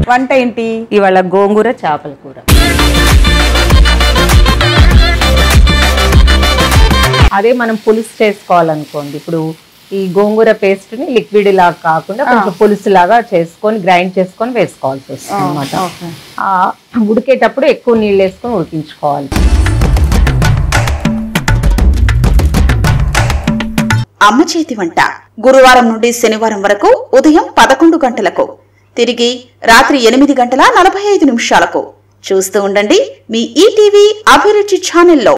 వంట ఏంటి ఇవాళ గోంగూర చేపల కూర అదే మనం పులుసు చేసుకోవాలనుకోండి ఇప్పుడు ఈ గోంగూర పేస్ట్ ని లిక్విడ్ లాగా కాకుండా కొంచెం పులుసు లాగా చేసుకొని గ్రైండ్ చేసుకొని వేసుకోవాల్సి వస్తుంది అనమాట ఓకే ఉడికేటప్పుడు ఎక్కువ నీళ్ళు వేసుకొని ఉడికించుకోవాలి అమ్మ చేతి వంట గురువారం నుండి శనివారం వరకు ఉదయం పదకొండు గంటలకు తిరిగి రాత్రి ఎనిమిది గంటల నలభై ఐదు నిమిషాలకు చూస్తూ ఉండండి మీ ఈటీవీ అభిరుచి ఛానల్లో